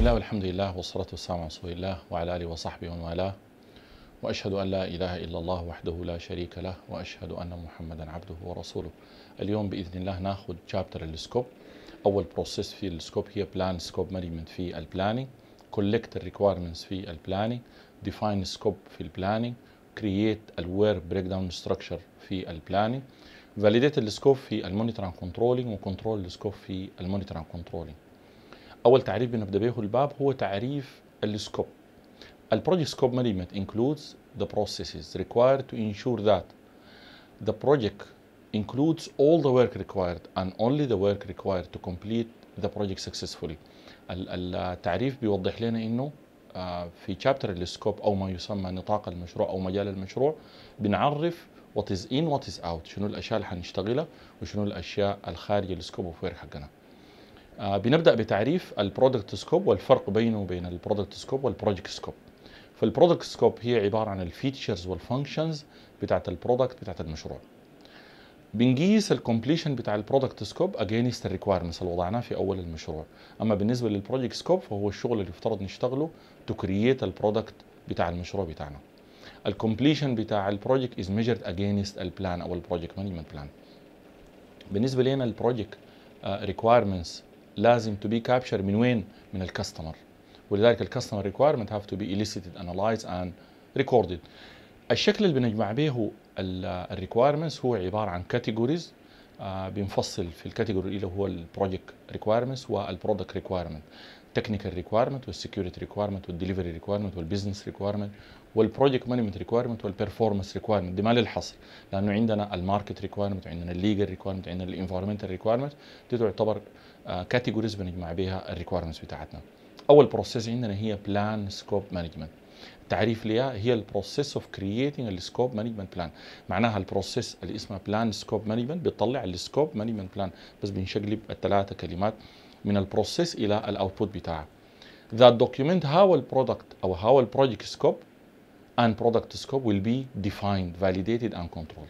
الله والحمد لله والصلاة والسلام على رسول الله وعلى آله وصحبه ومن والاه وأشهد أن لا إله إلا الله وحده لا شريك له وأشهد أن محمدا عبده ورسوله اليوم بإذن الله ناخذ شابتر السكوب أول بروسيس في السكوب هي بلان سكوب مانجمنت في البلانينج كولكت الريكويرمنتس في البلانينج ديفاين سكوب في البلانينج كرييت الوير بريك داون ستراكشر في البلانينج فاليديت السكوب في المونيتور اند كنترولينج وكنترول السكوب في المونيتور اند كنترولينج اول تعريف بنبدا به الباب هو تعريف السكوب البروجكت scope management includes the processes required to ensure that the project includes all the work required and only the work required to complete the project successfully التعريف بيوضح لنا انه في شابتر السكوب او ما يسمى نطاق المشروع او مجال المشروع بنعرف وات از ان وات از اوت شنو الاشياء اللي حنشتغلها وشنو الاشياء الخارجه السكوب اوف وير حقنا آه بنبدا بتعريف البرودكت سكوب والفرق بينه وبين البرودكت سكوب والبروجكت سكوب فالبرودكت سكوب هي عباره عن الفيتشرز والفانكشنز بتاعت البرودكت بتاعت المشروع بنقيس الكومبليشن بتاع البرودكت سكوب اجينست الريكوايرمنتس اللي وضعناه في اول المشروع اما بالنسبه للبروجكت سكوب فهو الشغل اللي يفترض نشتغله تو كرييت البرودكت بتاع المشروع بتاعنا الكومبليشن بتاع البروجكت از ميجرد اجينست البلان او البروجكت مانجمنت بلان بالنسبه لنا البروجكت ريكوايرمنتس لازم تو بي كابشر من وين من الكاستمر ولذلك الكاستمر ريكوايرمنت هاف تو بي elicited analyzed and recorded الشكل اللي بنجمع به الريكوايرمنتس هو عباره عن كاتيجوريز آه بنفصل في الكاتيجوري اللي هو البروجكت ريكوايرمنتس والبرودكت ريكوايرمنت تكنيكال ريكوايرمنت والسكيورتي ريكوايرمنت والدليفري ريكوايرمنت والبزنس ريكوايرمنت والبروجكت مانجمنت ريكوايرمنت والبرفورمانس ريكوايرمنت دي ما للحصر لانه عندنا الماركت ريكوايرمنت وعندنا الليجل ريكوايرمنت عندنا الانفايرمنتال ريكوايرمنت دي تعتبر كاتيجوريز آه بنجمع بها الريكوايرمنتس بتاعتنا اول بروسيس عندنا هي بلان سكوب مانجمنت التعريف ليها هي البروسيس اوف كرييتنج السكوب مانجمنت بلان معناها البروسيس اللي اسمها بلان سكوب مانجمنت بتطلع السكوب مانجمنت بلان بس بنشقلب الثلاثه كلمات من البروسيس الى الاوتبوت بتاعها that document how a product او how a project scope and product scope will be defined validated and controlled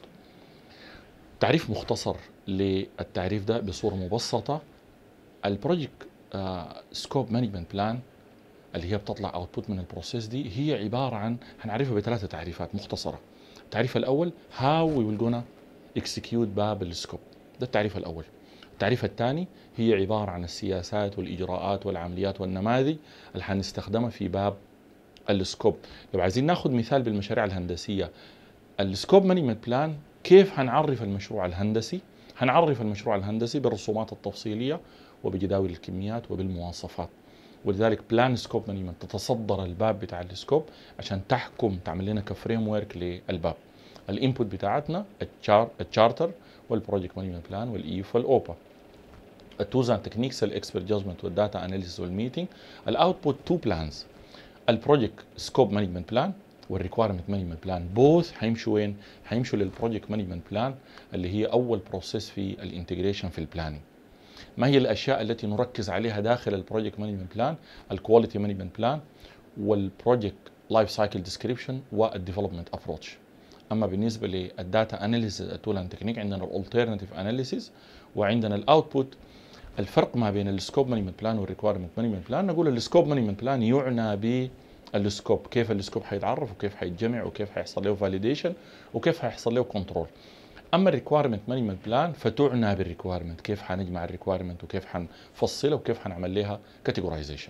تعريف مختصر للتعريف ده بصوره مبسطه البروجكت سكوب مانجمنت بلان اللي هي بتطلع اوتبوت من البروسيس دي هي عباره عن هنعرفها بثلاثه تعريفات مختصره التعريف الاول هاو وي ويل جونا اكسكيوت باب السكوب ده التعريف الاول التعريف الثاني هي عباره عن السياسات والاجراءات والعمليات والنماذج اللي حنستخدمها في باب السكوب لو عايزين ناخذ مثال بالمشاريع الهندسيه السكوب مانجمنت بلان كيف هنعرف المشروع الهندسي هنعرف المشروع الهندسي بالرسومات التفصيليه وبجداول الكميات وبالمواصفات ولذلك بلان سكوب مانجمنت تتصدر الباب بتاع السكوب عشان تحكم تعمل لنا كفريم ورك للباب الانبوت بتاعتنا التشارتر والبروجكت مانجمنت بلان والايف والاوبا التولز اند تكنيكس الاكسبرت جادجمنت والداتا اناليسيس والميتنج الاوتبوت تو بلانز البروجكت سكوب مانجمنت بلان والريكوايرمنت مانجمنت بلان بوث هيمشوا وين؟ هيمشوا للبروجكت مانجمنت بلان اللي هي اول بروسيس في الانتجريشن في البلاننج ما هي الاشياء التي نركز عليها داخل البروجكت مانجمنت بلان الكواليتي مانجمنت بلان والبروجكت لايف سايكل ديسكريبشن والديفلوبمنت ابروتش اما بالنسبه للداتا اناليسيس تول اند تكنيك عندنا الالترناتيف اناليسيس وعندنا الاوتبوت الفرق ما بين السكوب مانجمنت بلان والريكوايرمنت مانجمنت بلان نقول السكوب مانجمنت بلان يعنى بالسكوب كيف السكوب حيتعرف وكيف حيتجمع وكيف حيحصل له فاليديشن وكيف حيحصل له كنترول اما الريكوايرمنت مانجمنت بلان فتعنى بالريكوايرمنت كيف حنجمع الريكوايرمنت وكيف حنفصلها وكيف حنعمل لها كاتيجورايزيشن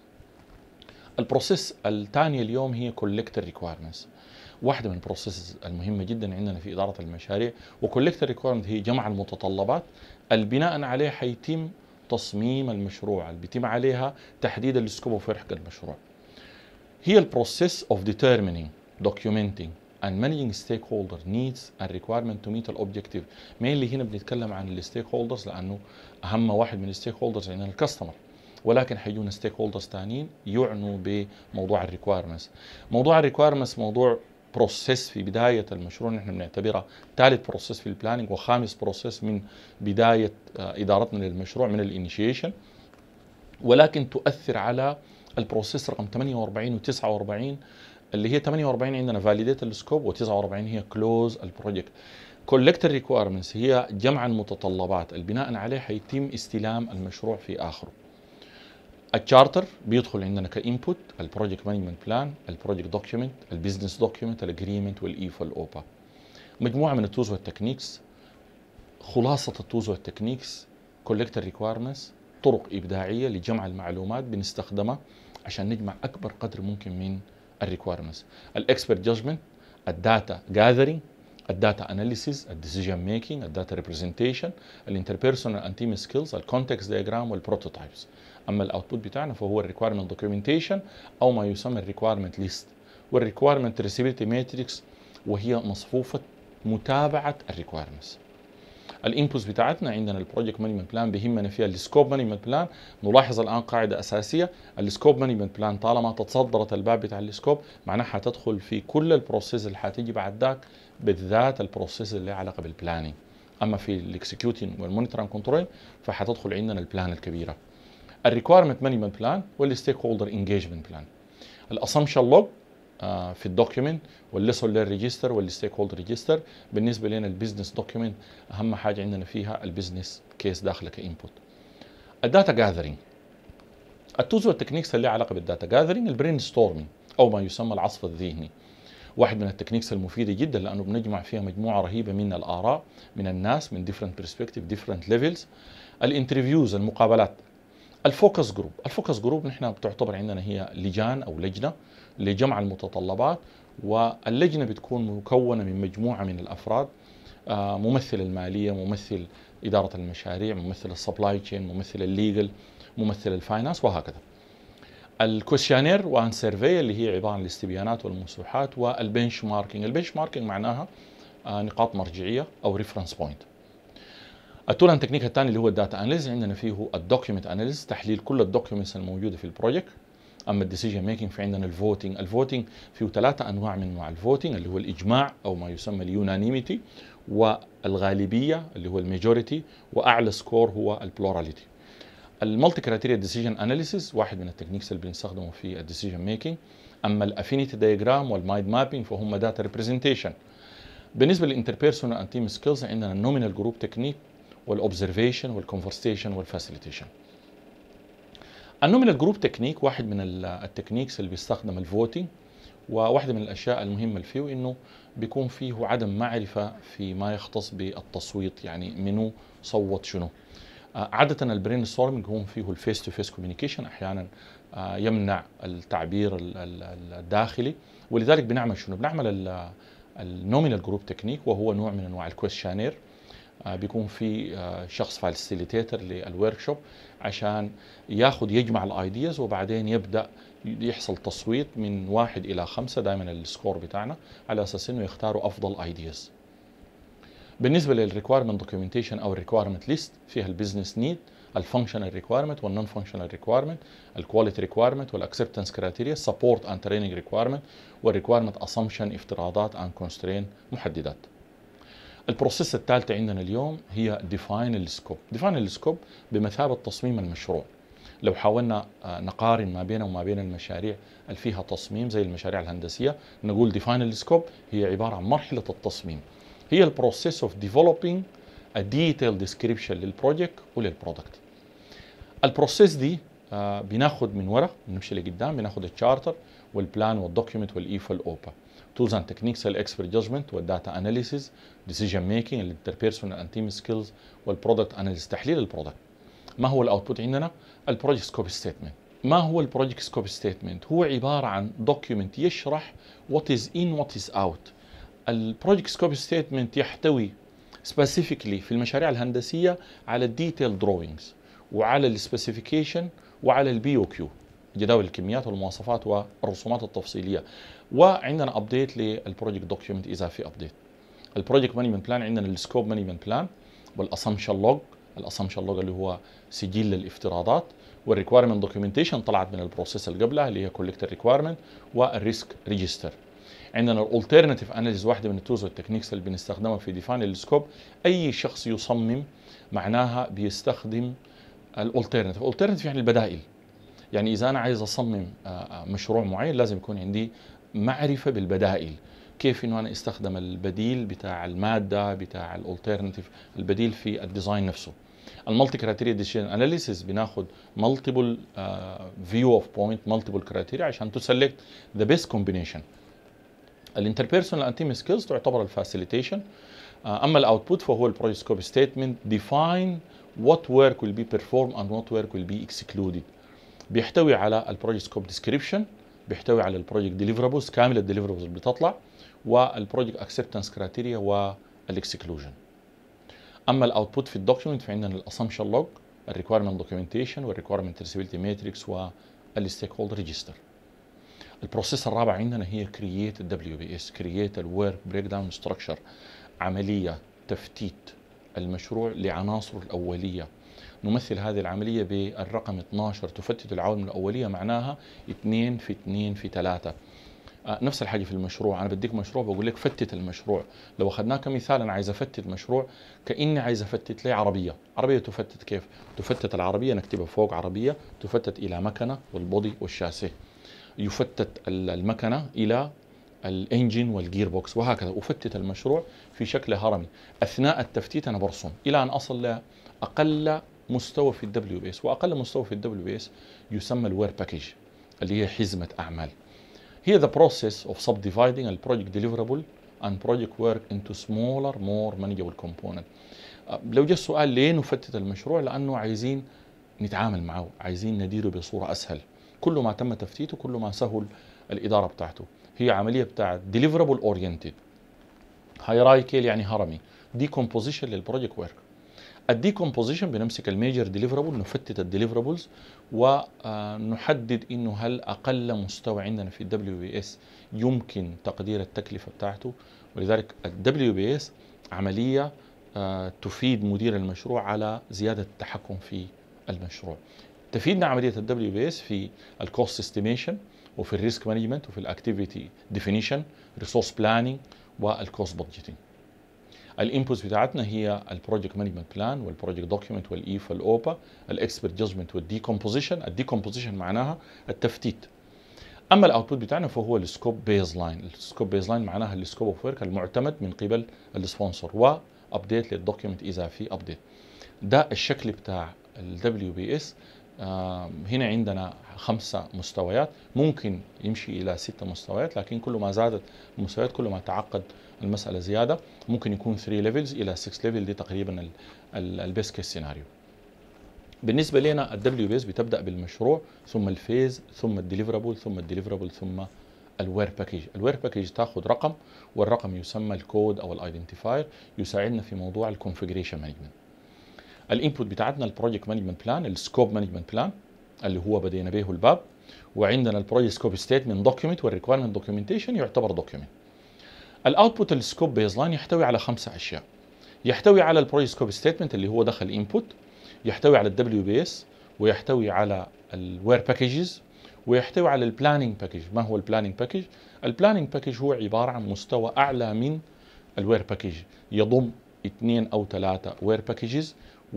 البروسيس الثانيه اليوم هي كولكت الريكوايرمنتس واحده من البروسيس المهمه جدا عندنا في اداره المشاريع وكولكت الريكوايرمنت هي جمع المتطلبات البناء عليه حيتم تصميم المشروع اللي بيتم عليها تحديد السكوب اوف حق المشروع هي البروسيس اوف determining documenting and managing stakeholder needs and requirement to meet الاوبجكتيف mainly هنا بنتكلم عن الستيك هولدرز لانه اهم واحد من الستيك هولدرز عندنا الكاستمر ولكن حيجونا ستيك هولدرز ثانيين يعنوا بموضوع الريكوايرمنتس موضوع الريكوايرمنتس موضوع بروسيس في بدايه المشروع نحن بنعتبرها ثالث بروسيس في البلاننج وخامس بروسيس من بدايه ادارتنا للمشروع من الانيشيشن ولكن تؤثر على البروسيس رقم 48 و 49 اللي هي 48 عندنا فاليديت السكوب و49 هي كلوز البروجكت كولكت ريكويرمنتس هي جمع المتطلبات البناء عليه حيتم استلام المشروع في اخره التشارتر بيدخل عندنا كانبوت البروجكت مانجمنت بلان البروجكت دوكيومنت البزنس دوكيومنت الاجريمنت والايف والاوبا مجموعه من التوز والتكنيكس خلاصه التوز والتكنيكس كولكتر ريكويرمنتس طرق ابداعيه لجمع المعلومات بنستخدمها عشان نجمع اكبر قدر ممكن من الريكويرمنتس الاكسبرت جادجمنت الداتا جاذرينج الداتا اناليسيز الديسيجن ميكينج الداتا ريبرزنتيشن الانتربيرسونال اند تيم سكيلز الكونتكست دياجرام والبروتوتايبس اما الاوتبوت بتاعنا فهو الريكويرمنت دوكيومنتيشن او ما يسمى الريكويرمنت ليست والريكويرمنت ريسيبيليتي ماتريكس وهي مصفوفه متابعه الريكويرمنتس الانبوتس بتاعتنا عندنا البروجكت مانجمنت بلان بيهمنا فيها السكوب مانجمنت بلان نلاحظ الان قاعده اساسيه السكوب مانجمنت بلان طالما تصدرت الباب بتاع السكوب معناها حتدخل في كل البروسيس اللي حتيجي بعد ذاك بالذات البروسيس اللي علاقه بالبلاننج اما في الاكسكيوتنج والمونيتور كنترول فحتدخل عندنا البلان الكبيره الريكويرمنت مانجمنت بلان والستيك هولدر انجيجمنت بلان الاسامبشن لوج في الدوكيومنت والليسون لير ريجستر والستيك هولدر ريجستر بالنسبه لنا البزنس دوكيومنت اهم حاجه عندنا فيها البزنس كيس داخله كانبوت الداتا جاذرينج التوز والتكنيكس اللي علاقه بالداتا جاذرينج البرين ستورمينج او ما يسمى العصف الذهني واحد من التكنيكس المفيده جدا لانه بنجمع فيها مجموعه رهيبه من الاراء من الناس من ديفرنت برسبكتيف ديفرنت ليفلز الانترفيوز المقابلات الفوكس جروب الفوكس جروب نحن بتعتبر عندنا هي لجان او لجنه لجمع المتطلبات واللجنه بتكون مكونه من مجموعه من الافراد ممثل الماليه ممثل اداره المشاريع ممثل السبلاي تشين ممثل الليجل ممثل الفاينانس وهكذا الكوشيانير وان سيرفي اللي هي عباره عن الاستبيانات والمسوحات والبنش ماركينج البنش ماركينج معناها نقاط مرجعيه او ريفرنس بوينت التول اند تكنيك الثاني اللي هو الداتا اناليز عندنا فيه الدوكيومنت اناليز تحليل كل الدوكيومنتس الموجوده في البروجكت اما الديسيجن ميكينج في عندنا الفوتنج الفوتنج فيه ثلاثه انواع من انواع الفوتنج اللي هو الاجماع او ما يسمى اليونانيميتي والغالبيه اللي هو الميجوريتي واعلى سكور هو البلوراليتي المالتي كرايتيريا ديسيجن اناليسيس واحد من التكنيكس اللي بنستخدمه في الديسيجن ميكينج اما الافينيتي دايجرام والمايند مابينج فهم داتا ريبريزنتيشن بالنسبه للانتربيرسونال اند تيم سكيلز عندنا النومينال جروب تكنيك والاوبزرفيشن والكونفرستيشن والفاسيليتيشن النومينال جروب تكنيك واحد من التكنيكس اللي بيستخدم الفوتنج وواحدة من الاشياء المهمه اللي فيه انه بيكون فيه عدم معرفه فيما يختص بالتصويت يعني منو صوت شنو عادة البرين ستورمنج هو فيه الفيس تو فيس كوميونيكيشن احيانا يمنع التعبير الداخلي ولذلك بنعمل شنو؟ بنعمل النومينال جروب تكنيك وهو نوع من انواع الكويشنير بيكون في شخص فاسيليتيتر للورك شوب عشان ياخذ يجمع الايدياز وبعدين يبدا يحصل تصويت من واحد الى خمسه دائما السكور بتاعنا على اساس انه يختاروا افضل ايدياز. بالنسبه للريكويرمنت دوكيومنتيشن او الريكويرمنت ليست فيها البزنس نيد الفانكشنال ريكويرمنت والنون فانكشنال ريكويرمنت الكواليتي ريكويرمنت والاكسبتنس كرايتيريا سبورت اند تريننج ريكويرمنت والريكويرمنت اسامبشن افتراضات اند كونسترين محددات. البروسيس الثالثة عندنا اليوم هي ديفاين السكوب ديفاين السكوب بمثابة تصميم المشروع لو حاولنا نقارن ما بينه وما بين المشاريع اللي فيها تصميم زي المشاريع الهندسية نقول ديفاين السكوب هي عبارة عن مرحلة التصميم هي البروسيس اوف ديفلوبينج a detailed description للبروجكت وللبرودكت البروسيس دي بناخد من ورا بنمشي لقدام بناخد التشارتر والبلان والدوكيومنت والايف والاوبا tools and techniques الاكسبرت جادجمنت والداتا اناليسيز ديسيجن ميكينج الانتربيرسونال اند تيم سكيلز والبرودكت اناليسيز تحليل البرودكت ما هو الاوتبوت عندنا البروجكت سكوب ستيتمنت ما هو البروجكت سكوب ستيتمنت هو عباره عن دوكيومنت يشرح وات از ان وات از اوت البروجكت سكوب ستيتمنت يحتوي سبيسيفيكلي في المشاريع الهندسيه على الديتيل دروينجز وعلى السبيسيفيكيشن وعلى البي او كيو جداول الكميات والمواصفات والرسومات التفصيليه وعندنا ابديت للبروجكت دوكيومنت اذا في ابديت البروجكت مانجمنت بلان عندنا السكوب مانجمنت بلان والاسامبشن لوج الاسامبشن لوج اللي هو سجل للافتراضات والريكويرمنت دوكيومنتيشن طلعت من البروسيس اللي قبلها اللي هي كولكتر ريكويرمنت والريسك ريجستر عندنا الالترناتيف اناليز واحده من التولز والتكنيكس اللي بنستخدمها في ديفاين السكوب اي شخص يصمم معناها بيستخدم الالترناتيف الالترناتيف يعني البدائل يعني اذا انا عايز اصمم مشروع معين لازم يكون عندي معرفه بالبدائل كيف انه انا استخدم البديل بتاع الماده بتاع الالترناتيف البديل في الديزاين نفسه المالتي كرايتيريا ديسيجن اناليسيس بناخد مالتيبل فيو اوف بوينت مالتيبل كرايتيريا عشان تسلكت ذا بيست كومبينيشن الانتربيرسونال انتيم سكيلز تعتبر الفاسيليتيشن اما الاوتبوت فهو البروجكت سكوب ستيتمنت ديفاين what work will be performed and what work will be excluded بيحتوي على البروجكت سكوب ديسكريبشن بيحتوي على البروجكت ديليفرابلز كامل الديليفرابلز اللي بتطلع والبروجكت اكسبتنس كرايتيريا والاكسكلوجن اما الاوتبوت في الدوكيومنت فعندنا الاسامبشن لوج الريكويرمنت دوكيومنتيشن والريكويرمنت تريسيبيلتي ماتريكس والستيك هولدر ريجستر البروسيس الرابع عندنا هي كرييت الدبليو بي اس كرييت الورك بريك داون ستراكشر عمليه تفتيت المشروع لعناصره الاوليه نمثل هذه العملية بالرقم 12 تفتت العوامل الأولية معناها 2 في 2 في 3 آه نفس الحاجة في المشروع أنا بديك مشروع بقول لك فتت المشروع لو أخذناه كمثال أنا عايز أفتت مشروع كأني عايز أفتت لي عربية عربية تفتت كيف؟ تفتت العربية نكتبها فوق عربية تفتت إلى مكنة والبودي والشاسيه يفتت المكنة إلى الانجن والجير بوكس وهكذا افتت المشروع في شكل هرمي اثناء التفتيت انا برسم الى ان اصل لاقل مستوى في الدبليو بي اس واقل مستوى في الدبليو بي اس يسمى الوير باكج اللي هي حزمه اعمال هي the process of subdividing a project deliverable and project work into smaller more manageable component لو جاء السؤال ليه نفتت المشروع لانه عايزين نتعامل معه عايزين نديره بصوره اسهل كل ما تم تفتيته كل ما سهل الاداره بتاعته هي عمليه بتاعت deliverable oriented هيرايكل يعني هرمي decomposition للبروجكت ورك الديكومبوزيشن بنمسك الميجر ديليفرابل نفتت الديليفرابلز ونحدد انه هل اقل مستوى عندنا في الدبليو بي اس يمكن تقدير التكلفه بتاعته ولذلك الدبليو بي اس عمليه تفيد مدير المشروع على زياده التحكم في المشروع تفيدنا عمليه الدبليو بي اس في الكوست استيميشن وفي الريسك مانجمنت وفي الاكتيفيتي ديفينيشن ريسورس بلاننج والكوست بادجيتنج الانبوتس بتاعتنا هي البروجكت مانجمنت بلان والبروجكت دوكيومنت والايف والاوبا الاكسبرت جادجمنت والديكومبوزيشن الديكومبوزيشن معناها التفتيت اما الاوتبوت بتاعنا فهو السكوب بيز لاين السكوب بيز لاين معناها السكوب اوف ورك المعتمد من قبل السبونسر وابديت للدوكيومنت اذا في ابديت ده الشكل بتاع الدبليو بي اس هنا عندنا خمسة مستويات ممكن يمشي إلى ستة مستويات لكن كل ما زادت المستويات كل ما تعقد المسألة زيادة ممكن يكون 3 ليفلز إلى 6 ليفل دي تقريبا البيست كيس سيناريو بالنسبة لنا الدبليو بيس بتبدأ بالمشروع ثم الفيز ثم الديليفرابل ثم الديليفرابل ثم الوير باكيج الوير باكيج تاخذ رقم والرقم يسمى الكود او الايدنتيفاير يساعدنا في موضوع الكونفجريشن مانجمنت الانبوت بتاعتنا البروجكت مانجمنت بلان السكوب مانجمنت بلان اللي هو بدينا به الباب وعندنا البروجكت سكوب ستيتمنت دوكيومنت والريكويرمنت دوكيومنتيشن يعتبر دوكيومنت الاوتبوت السكوب بيز لاين يحتوي على خمسه اشياء يحتوي على البروجكت سكوب ستيتمنت اللي هو دخل انبوت يحتوي على الدبليو بي اس ويحتوي على الوير باكجز ويحتوي على البلاننج باكج ما هو البلاننج باكج البلاننج باكج هو عباره عن مستوى اعلى من الوير باكج يضم اثنين او ثلاثه وير باكجز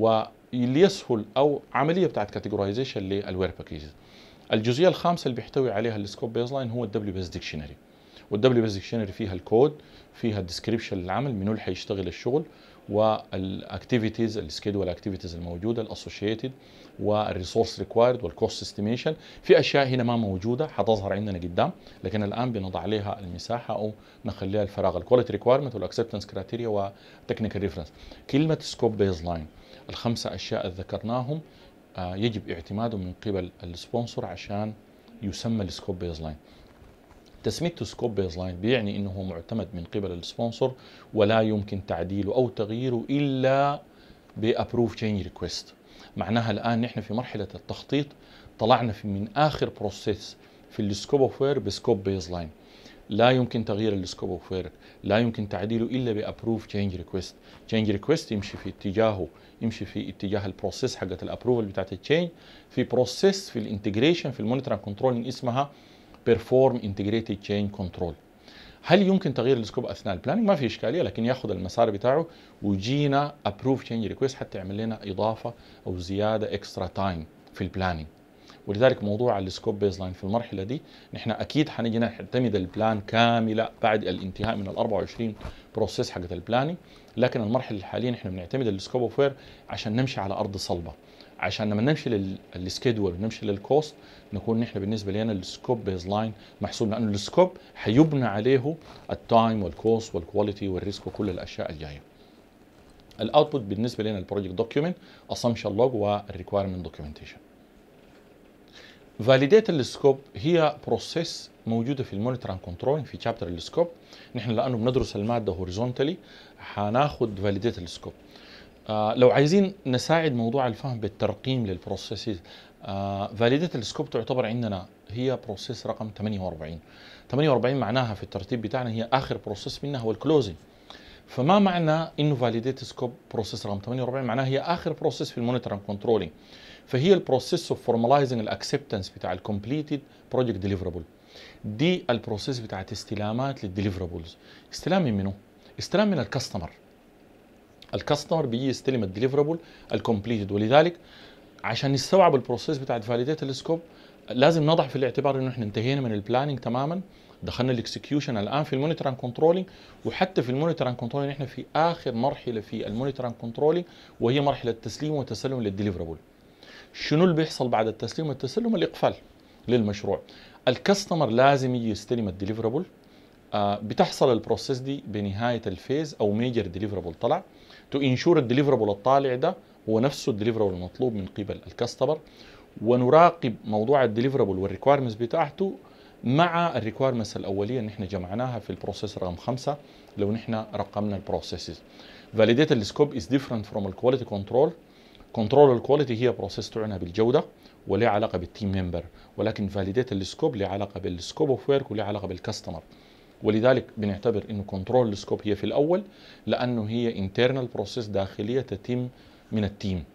وليسهل او عمليه بتاعت كاتيجورايزيشن للوير باكجز الجزئيه الخامسه اللي بيحتوي عليها السكوب بيز لاين هو الدبليو بيز ديكشنري والدبليو بيز ديكشنري فيها الكود فيها الديسكريبشن للعمل منو اللي حيشتغل الشغل والاكتيفيتيز السكيدول اكتيفيتيز الموجوده الاسوشيتد والريسورس ريكوايرد والكوست استيميشن في اشياء هنا ما موجوده حتظهر عندنا قدام لكن الان بنضع لها المساحه او نخليها الفراغ الكواليتي ريكوايرمنت والاكسبتنس كرايتيريا وتكنيكال ريفرنس كلمه سكوب بيز لاين الخمسه اشياء اللي ذكرناهم آه يجب اعتمادهم من قبل السبونسر عشان يسمى السكوب بيز لاين تسميته سكوب بيز لاين بيعني انه هو معتمد من قبل السبونسر ولا يمكن تعديله او تغييره الا بابروف تشينج ريكويست معناها الان نحن في مرحله التخطيط طلعنا في من اخر بروسيس في السكوب اوف وير بسكوب بيز لاين لا يمكن تغيير السكوب اوف وير لا يمكن تعديله الا بابروف تشينج ريكويست تشينج ريكويست يمشي في اتجاهه يمشي في اتجاه البروسيس حقت الابروفل بتاعت التشينج في بروسيس في الانتجريشن في المونيتور كنترول اسمها بيرفورم انتجريتد تشين كنترول هل يمكن تغيير السكوب اثناء البلاننج ما في اشكاليه لكن ياخذ المسار بتاعه ويجينا ابروف تشينج ريكويست حتى يعمل لنا اضافه او زياده اكسترا تايم في البلاننج ولذلك موضوع السكوب بيز لاين في المرحله دي نحن اكيد حنجي نعتمد البلان كامله بعد الانتهاء من ال 24 بروسيس حقت البلاني لكن المرحله الحاليه نحن بنعتمد السكوب اوف وير عشان نمشي على ارض صلبه عشان لما نمشي للسكيدول ونمشي للكوست نكون نحن بالنسبه لنا السكوب بيز لاين محسوب لانه السكوب حيبنى عليه التايم والكوست والكواليتي والريسك وكل الاشياء الجايه الاوتبوت بالنسبه لنا البروجكت دوكيومنت اسامبشن لوج والريكوايرمنت دوكيومنتيشن فاليديت السكوب هي بروسيس موجوده في المونيتور اند كنترول في شابتر السكوب نحن لانه بندرس الماده هوريزونتالي حناخذ فاليديت السكوب آه لو عايزين نساعد موضوع الفهم بالترقيم للبروسيس آه فاليديت السكوب تعتبر عندنا هي بروسيس رقم 48 48 معناها في الترتيب بتاعنا هي اخر بروسيس منها هو الكلوزنج فما معنى انه فاليديت سكوب بروسيس رقم 48 معناها هي اخر بروسيس في المونيتور اند كنترولينج فهي البروسيس اوف فورماليزنج الاكسبتنس بتاع الكومبليتد بروجكت ديليفرابل دي البروسيس بتاعت استلامات للديليفرابلز استلام من منو؟ استلام من الكاستمر الكاستمر بيجي يستلم الديليفرابل الكومبليتد ولذلك عشان نستوعب البروسيس بتاعت فاليديت السكوب لازم نضع في الاعتبار انه احنا انتهينا من البلاننج تماما دخلنا الاكسكيوشن الان في المونيتور اند كنترولينج وحتى في المونيتور اند كنترولينج احنا في اخر مرحله في المونيتور اند كنترولينج وهي مرحله تسليم وتسلم للديليفرابل شنو اللي بيحصل بعد التسليم والتسلم الاقفال للمشروع الكاستمر لازم يجي يستلم الديليفرابل آه بتحصل البروسيس دي بنهايه الفيز او ميجر ديليفرابل طلع تو انشور الديليفرابل الطالع ده هو نفسه الديليفرابل المطلوب من قبل الكاستمر ونراقب موضوع الديليفرابل والريكوايرمنتس بتاعته مع الريكوايرمنتس الاوليه اللي احنا جمعناها في البروسيس رقم خمسه لو نحن رقمنا البروسيسز فاليديت السكوب از ديفرنت فروم الكواليتي كنترول كنترول الكواليتي هي بروسيس تعنى بالجوده ولها علاقه بالتيم ممبر ولكن فاليديت السكوب له علاقه بالسكوب اوف ورك وله علاقه بالكاستمر ولذلك بنعتبر انه كنترول السكوب هي في الاول لانه هي انترنال بروسيس داخليه تتم من التيم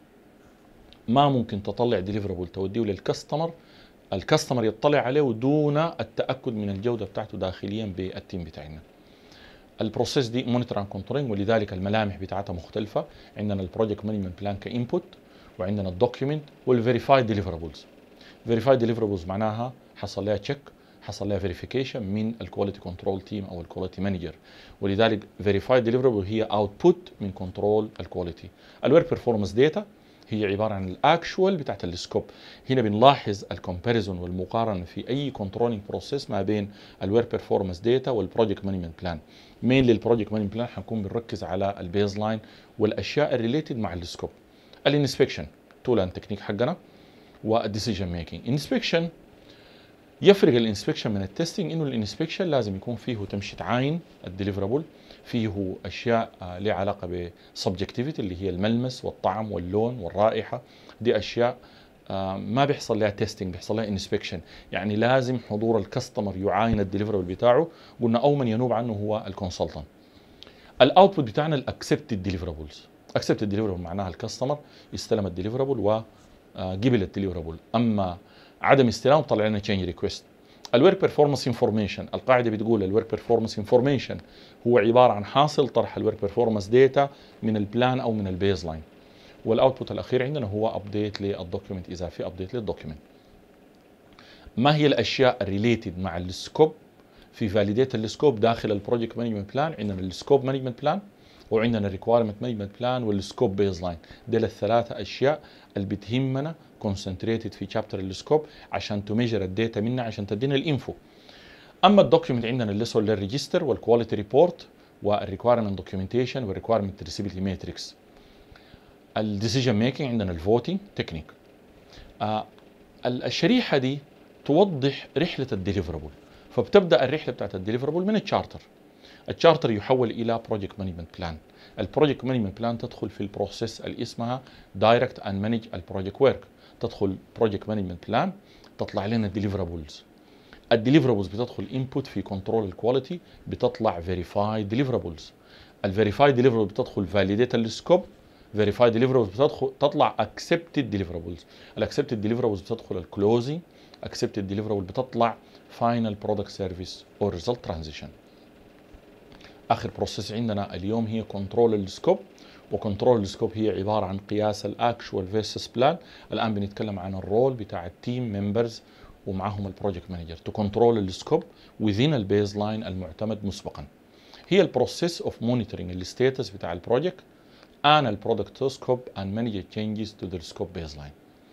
ما ممكن تطلع ديليفربل توديه للكاستمر الكاستمر يطلع عليه دون التاكد من الجوده بتاعته داخليا بالتيم بتاعنا البروسيس دي مونيتور اند كنترولينج ولذلك الملامح بتاعتها مختلفه عندنا البروجكت مانجمنت بلان كانبوت وعندنا الدوكيومنت والفيريفايد ديليفرابلز فيريفايد ديليفرابلز معناها حصل لها تشيك حصل لها فيريفيكيشن من الكواليتي كنترول تيم او الكواليتي مانجر ولذلك فيريفايد ديليفرابل هي اوتبوت من كنترول الكواليتي الورك بيرفورمانس داتا هي عباره عن الاكشوال بتاعت السكوب هنا بنلاحظ الكومباريزون والمقارنه في اي كنترولينج بروسيس ما بين الورك بيرفورمانس داتا والبروجكت مانجمنت بلان مين للبروجكت مانجمنت بلان حنكون بنركز على البيز لاين والاشياء الريليتد مع السكوب الانسبكشن تول اند تكنيك حقنا والديسيجن ميكينج انسبكشن يفرق الانسبكشن من التستنج انه الانسبكشن لازم يكون فيه تمشي تعاين الديليفرابل فيه اشياء لها علاقه بسبجكتيفيتي اللي هي الملمس والطعم واللون والرائحه دي اشياء ما بيحصل لها تيستنج بيحصل لها انسبكشن يعني لازم حضور الكاستمر يعاين الديليفربل بتاعه قلنا او من ينوب عنه هو الكونسلتنت الاوتبوت بتاعنا الاكسبتد ديليفربلز اكسبتد ديليفربل معناها الكاستمر استلم الديليفربل وقبل الديليفربل اما عدم استلام طلع لنا تشينج ريكويست الورك بيرفورمانس انفورميشن القاعده بتقول الورك بيرفورمانس انفورميشن هو عباره عن حاصل طرح الورك بيرفورمانس داتا من البلان او من البيز لاين والاوتبوت الاخير عندنا هو ابديت للدوكيومنت اذا في ابديت للدوكيومنت ما هي الاشياء الريليتد مع السكوب في فاليديت السكوب داخل البروجكت مانجمنت بلان عندنا السكوب مانجمنت بلان وعندنا الريكوايرمنت مانجمنت بلان والسكوب بيز لاين دي الثلاثه اشياء اللي بتهمنا كونسنتريتد في شابتر السكوب عشان تميجر الداتا منها عشان تدينا الانفو اما الدوكيومنت عندنا اللي هو للريجستر والكواليتي ريبورت والريكوايرمنت دوكيومنتيشن والريكوايرمنت تريسيبيليتي ماتريكس الديسيجن ميكينج عندنا الفوتنج تكنيك آه الشريحه دي توضح رحله الديليفربل فبتبدا الرحله بتاعت الديليفربل من التشارتر التشارتر يحول الى بروجكت مانجمنت بلان البروجكت مانجمنت بلان تدخل في البروسيس اللي اسمها دايركت اند مانج البروجكت ورك تدخل بروجكت مانجمنت بلان تطلع لنا الديليفرابلز الديليفرابلز بتدخل انبوت في كنترول الكواليتي بتطلع فيريفايد ديليفرابلز الفيريفايد ديليفرابل بتدخل فاليديت السكوب فيريفايد ديليفرابلز بتدخل تطلع اكسبتد ديليفرابلز الاكسبتد ديليفرابلز بتدخل الكلوزنج اكسبتد ديليفرابل بتطلع فاينل برودكت سيرفيس اور ريزلت ترانزيشن اخر بروسيس عندنا اليوم هي كنترول السكوب وكنترول السكوب هي عباره عن قياس الاكشوال فيرسس بلان الان بنتكلم عن الرول بتاع التيم ممبرز ومعهم البروجكت مانجر تو كنترول السكوب within البيز لاين المعتمد مسبقا هي البروسيس اوف مونيتورنج الستاتس بتاع البروجكت and البرودكت سكوب and manage changes to the scope baseline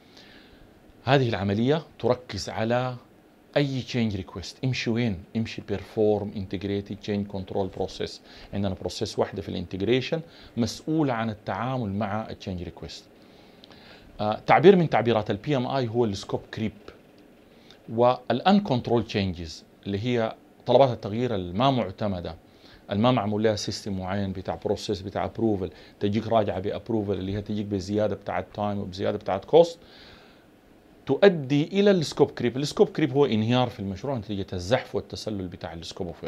هذه العملية تركز على اي تشينج ريكويست امشي وين امشي بيرفورم انتجريتد تشينج كنترول بروسيس عندنا بروسيس واحده في الانتجريشن مسؤوله عن التعامل مع التشينج ريكويست آه تعبير من تعبيرات البي ام اي هو السكوب كريب والان كنترول تشينجز اللي هي طلبات التغيير الما معتمده الما معمول لها سيستم معين بتاع بروسيس بتاع ابروفل تجيك راجعه بابروفل اللي هي تجيك بزياده بتاعت تايم وبزياده بتاعت كوست تؤدي الى السكوب كريب، السكوب كريب هو انهيار في المشروع نتيجه الزحف والتسلل بتاع السكوب اوف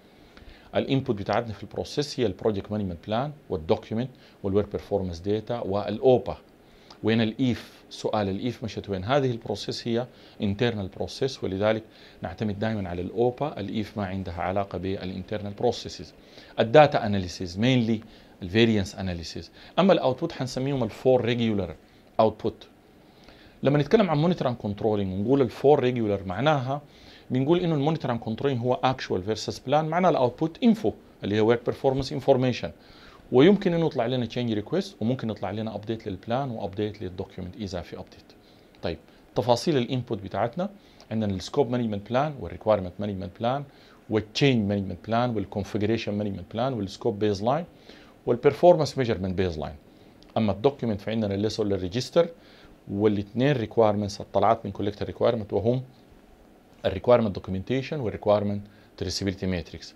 الانبوت بتاعتنا في البروسيس هي البروجكت مانجمنت بلان والدوكيومنت والورك بيرفورمانس داتا والاوبا وين الايف سؤال الايف مشت وين هذه البروسيس هي انترنال بروسيس ولذلك نعتمد دائما على الاوبا الايف ما عندها علاقه بالانترنال بروسيسز الداتا اناليسيز مينلي الفيرينس اناليسيز اما الاوتبوت حنسميهم الفور ريجولار اوتبوت لما نتكلم عن مونيتور اند كنترولينج ونقول الفور ريجولار معناها بنقول انه المونيتور اند كنترولينج هو اكشوال فيرسس بلان معناها الاوتبوت انفو اللي هي ورك بيرفورمانس انفورميشن ويمكن انه يطلع لنا تشينج ريكويست وممكن يطلع لنا ابديت للبلان وابديت للدوكيومنت اذا في ابديت طيب تفاصيل الانبوت بتاعتنا عندنا السكوب مانجمنت بلان والريكوايرمنت مانجمنت بلان والتشينج مانجمنت بلان والكونفجريشن مانجمنت بلان والسكوب بيز لاين والبرفورمانس ميجرمنت بيز لاين اما الدوكيومنت فعندنا الليسون للريجستر والاثنين ريكوايرمنتس الطلعات من كوليكتر ريكوايرمنت وهم الريكوايرمنت دوكيومنتيشن والريكوايرمنت تريسيبيليتي ماتريكس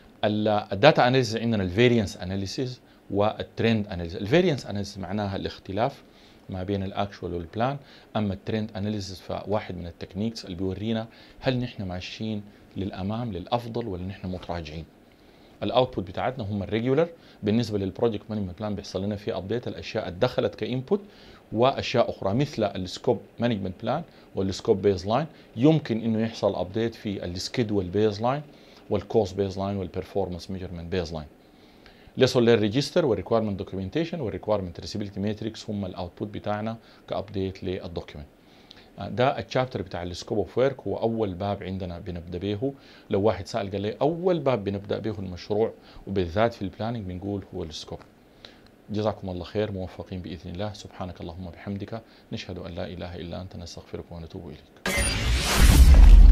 الداتا اناليسيس عندنا الفيرينس اناليسيس والترند اناليسيس الفيرينس اناليسيس معناها الاختلاف ما بين الاكشوال والبلان اما الترند اناليسيس فواحد من التكنيكس اللي بيورينا هل نحن ماشيين للامام للافضل ولا نحن متراجعين الاوتبوت بتاعتنا هم الريجولر بالنسبه للبروجكت مانجمنت بلان بيحصل لنا في ابديت الاشياء اللي دخلت كانبوت واشياء اخرى مثل السكوب مانجمنت بلان والسكوب بيز لاين يمكن انه يحصل ابديت في السكيدول بيز لاين والكوست بيز لاين والبرفورمانس ميجرمنت بيز لاين ليسون لير ريجستر والريكوايرمنت دوكيومنتيشن والريكوايرمنت ريسيبيليتي ماتريكس هم الاوتبوت بتاعنا كابديت للدوكيومنت ده الشابتر بتاع السكوب اوف ورك هو اول باب عندنا بنبدا به لو واحد سال قال لي اول باب بنبدا به المشروع وبالذات في البلاننج بنقول هو السكوب جزاكم الله خير موفقين باذن الله سبحانك اللهم وبحمدك نشهد ان لا اله الا انت نستغفرك ونتوب اليك